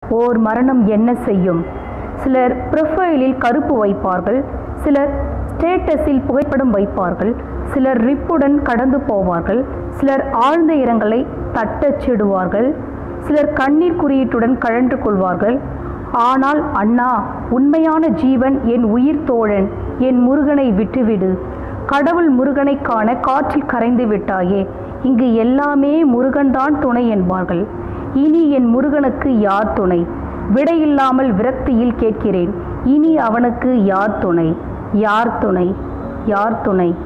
ஓர் மரணம் என்ன செய்யும் சிலர் ப்ரொஃபைலில் கருப்பு வைப்பார்கள் சிலர் ஸ்டேட்டஸில் புகைப்படம் வைப்பார்கள் சிலர் ரிப்புடன் கடந்து போவார்கள் சிலர் ஆழ்ந்த இரங்கலை தட்டச்சிடுவார்கள் சிலர் கண்ணீர் குறியீட்டுடன் கழன்று கொள்வார்கள் ஆனால் அண்ணா உண்மையான ஜீவன் என் உயிர் தோழன் என் முருகனை விட்டுவிடு கடவுள் முருகனை காண காற்றில் கரைந்து விட்டாயே இங்கு எல்லாமே முருகன்தான் துணை என்பார்கள் இனி என் முருகனுக்கு யார் துணை விடையில்லாமல் விரக்தியில் கேட்கிறேன் இனி அவனுக்கு யார் துணை யார் துணை யார் துணை